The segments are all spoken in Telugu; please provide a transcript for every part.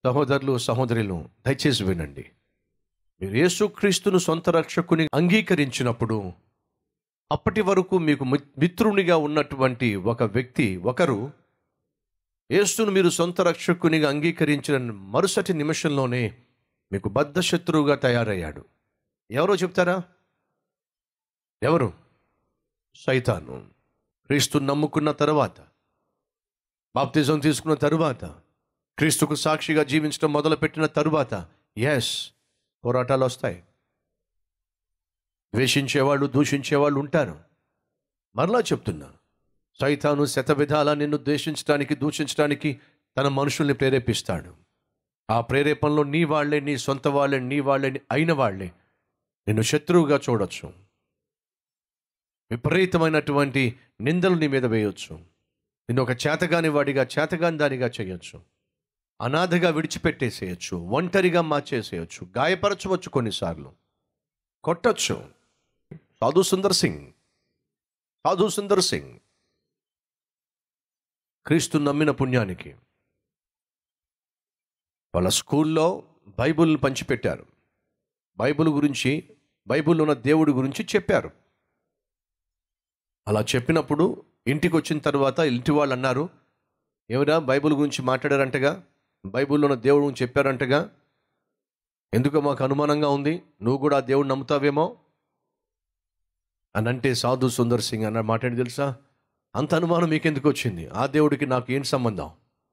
సహోదరులు సహోదరులు దయచేసి వినండి మీరు యేసుక్రీస్తును సొంత రక్షకుని అంగీకరించినప్పుడు అప్పటి వరకు మీకు మి- మిత్రునిగా ఉన్నటువంటి ఒక వ్యక్తి ఒకరు యేసును మీరు సొంత రక్షకునిగా అంగీకరించిన మరుసటి నిమిషంలోనే మీకు బద్ధ శత్రువుగా తయారయ్యాడు ఎవరో చెప్తారా ఎవరు సైతాను క్రీస్తు నమ్ముకున్న తర్వాత బాప్తిజం తీసుకున్న తరువాత క్రీస్తుకు సాక్షిగా జీవించడం మొదలుపెట్టిన తరువాత ఎస్ పోరాటాలు వస్తాయి ద్వేషించేవాళ్ళు దూషించేవాళ్ళు ఉంటారు మరలా చెప్తున్నా సైతాను శతవిధాల నిన్ను ద్వేషించడానికి దూషించడానికి తన మనుషుల్ని ప్రేరేపిస్తాడు ఆ ప్రేరేపణలో నీ వాళ్ళే నీ సొంత వాళ్ళే నీ వాళ్ళే అయిన వాళ్ళే నిన్ను శత్రువుగా చూడొచ్చు విపరీతమైనటువంటి నిందలు నీ మీద వేయొచ్చు నిన్ను ఒక చేతగాని వాడిగా చేతగాని దానిగా చేయొచ్చు అనాథగా విడిచిపెట్టేసేయచ్చు ఒంటరిగా మార్చేసేయచ్చు గాయపరచవచ్చు కొన్నిసార్లు కొట్టచ్చు సాధు సుందర్ సింగ్ సాధు సుందర్ సింగ్ క్రీస్తు నమ్మిన పుణ్యానికి వాళ్ళ స్కూల్లో బైబిల్ పంచిపెట్టారు బైబిల్ గురించి బైబిల్లో ఉన్న దేవుడి గురించి చెప్పారు అలా చెప్పినప్పుడు ఇంటికి వచ్చిన తర్వాత ఇంటి వాళ్ళు అన్నారు ఏమిరా బైబిల్ గురించి మాట్లాడారంటగా బైబిల్లో ఉన్న దేవుడు గురించి చెప్పారంటగా ఎందుకో మాకు అనుమానంగా ఉంది నువ్వు కూడా ఆ దేవుడు నమ్ముతావేమో అని అంటే సాధు సుందర్ సింగ్ అన్న మాట ఏంటి తెలుసా అంత అనుమానం మీకెందుకు వచ్చింది ఆ దేవుడికి నాకు ఏంటి సంబంధం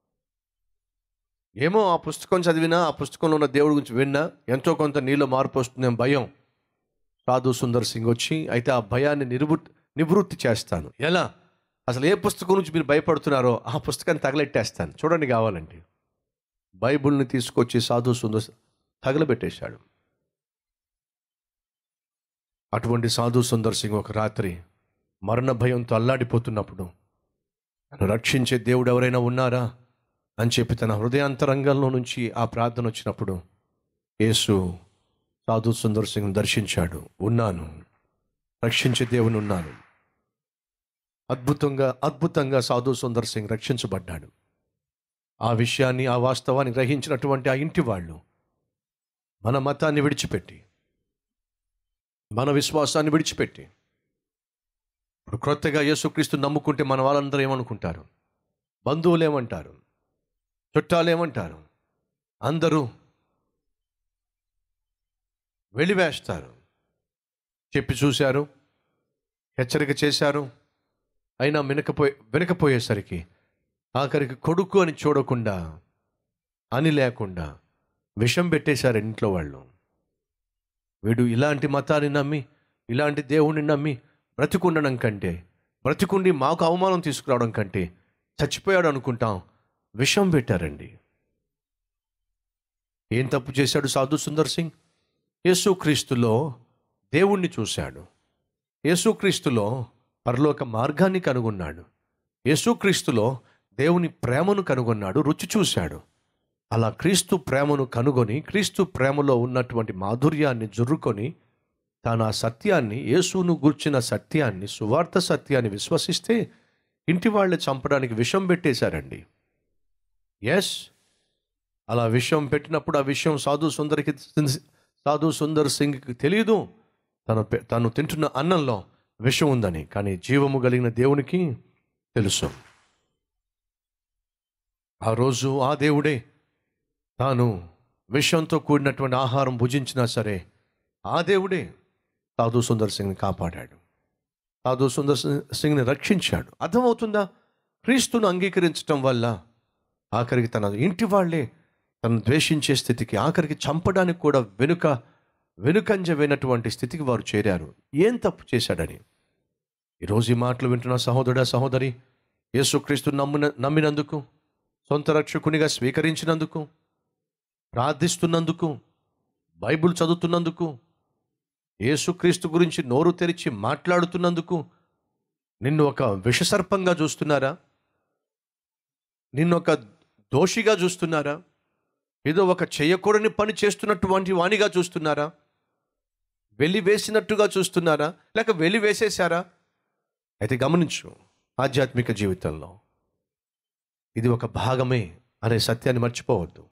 ఏమో ఆ పుస్తకం చదివినా ఆ పుస్తకంలో ఉన్న దేవుడి గురించి విన్నా ఎంతో కొంత నీలో మార్పు వస్తుందేమో భయం సాధు సుందర్ సింగ్ వచ్చి అయితే ఆ భయాన్ని నివృ నివృత్తి చేస్తాను ఎలా అసలు ఏ పుస్తకం నుంచి మీరు భయపడుతున్నారో ఆ పుస్తకాన్ని తగలెట్టేస్తాను చూడండి కావాలంటే బైబిల్ని తీసుకొచ్చి సాధు సుందర్ తగలబెట్టేశాడు అటువంటి సాధు సుందర్ సింగ్ ఒక రాత్రి మరణ భయంతో అల్లాడిపోతున్నప్పుడు నన్ను రక్షించే దేవుడు ఎవరైనా ఉన్నారా అని చెప్పి తన హృదయాంతరంగంలో నుంచి ఆ ప్రార్థన వచ్చినప్పుడు యేసు సాధు సుందర్ సింగ్ దర్శించాడు ఉన్నాను రక్షించే దేవుని ఉన్నాను అద్భుతంగా అద్భుతంగా సాధు సుందర్ సింగ్ రక్షించబడ్డాడు ఆ విషయాన్ని ఆ వాస్తవాన్ని గ్రహించినటువంటి ఆ ఇంటి వాళ్ళు మన మతాన్ని విడిచిపెట్టి మన విశ్వాసాన్ని విడిచిపెట్టి ఇప్పుడు క్రొత్తగా యేసుక్రీస్తు నమ్ముకుంటే మన వాళ్ళందరూ ఏమనుకుంటారు బంధువులు ఏమంటారు చుట్టాలు ఏమంటారు అందరూ వెలివేస్తారు చెప్పి చూశారు హెచ్చరిక చేశారు అయినా వినకపోయే వినకపోయేసరికి ఆఖరికి కొడుకు అని చూడకుండా అని లేకుండా విషం పెట్టేశారు ఇంట్లో వాళ్ళు వీడు ఇలాంటి మతాన్ని నమ్మి ఇలాంటి దేవుణ్ణి నమ్మి బ్రతికుండడం కంటే బ్రతికుండి మాకు అవమానం తీసుకురావడం కంటే చచ్చిపోయాడు అనుకుంటాం విషం పెట్టారండి ఏం తప్పు చేశాడు సాధు సుందర్ సింగ్ యేసుక్రీస్తులో దేవుణ్ణి చూశాడు యేసుక్రీస్తులో పరలోక మార్గాన్ని కనుగొన్నాడు యేసుక్రీస్తులో దేవుని ప్రేమను కనుగొన్నాడు రుచి చూశాడు అలా క్రీస్తు ప్రేమను కనుగొని క్రీస్తు ప్రేమలో ఉన్నటువంటి మాధుర్యాన్ని జుర్రుకొని తాను ఆ సత్యాన్ని యేసును గూర్చిన సత్యాన్ని సువార్త సత్యాన్ని విశ్వసిస్తే ఇంటి వాళ్ళని చంపడానికి విషం పెట్టేశారండి ఎస్ అలా విషం పెట్టినప్పుడు ఆ విషయం సాధు సుందరికి సాధు సుందర్ సింగ్కి తెలియదు తను పె- తను తింటున్న అన్నంలో విషం ఉందని కానీ జీవము కలిగిన దేవునికి తెలుసు ఆ రోజు ఆ దేవుడే తాను విషంతో కూడినటువంటి ఆహారం భుజించినా సరే ఆ దేవుడే సాధు సుందర్ సింగ్ని కాపాడాడు సాధు సుందర్ సింగ్- సింగ్ని రక్షించాడు అర్థమవుతుందా క్రీస్తును అంగీకరించడం వల్ల ఆఖరికి తన ఇంటి వాళ్ళే తను ద్వేషించే స్థితికి ఆఖరికి చంపడానికి కూడా వెనుక వెనుకంజ వినటువంటి స్థితికి వారు చేరారు ఏం తప్పు చేశాడని ఈరోజు ఈ మాటలు వింటున్న సహోదరుడా సహోదరి యేసుక్రీస్తు నమ్మిన నమ్మినందుకు సొంత రక్షకునిగా స్వీకరించినందుకు ప్రార్థిస్తున్నందుకు బైబిల్ చదువుతున్నందుకు యేసుక్రీస్తు గురించి నోరు తెరిచి మాట్లాడుతున్నందుకు నిన్ను ఒక విషసర్పంగా చూస్తున్నారా నిన్ను ఒక దోషిగా చూస్తున్నారా ఏదో ఒక చేయకూడని పని చేస్తున్నటువంటి వాణిగా చూస్తున్నారా వెళ్ళి వేసినట్టుగా చూస్తున్నారా లేక వెళ్ళి వేసేశారా అయితే గమనించు ఆధ్యాత్మిక జీవితంలో ఇది ఒక భాగమే అనే సత్యాన్ని మర్చిపోవద్దు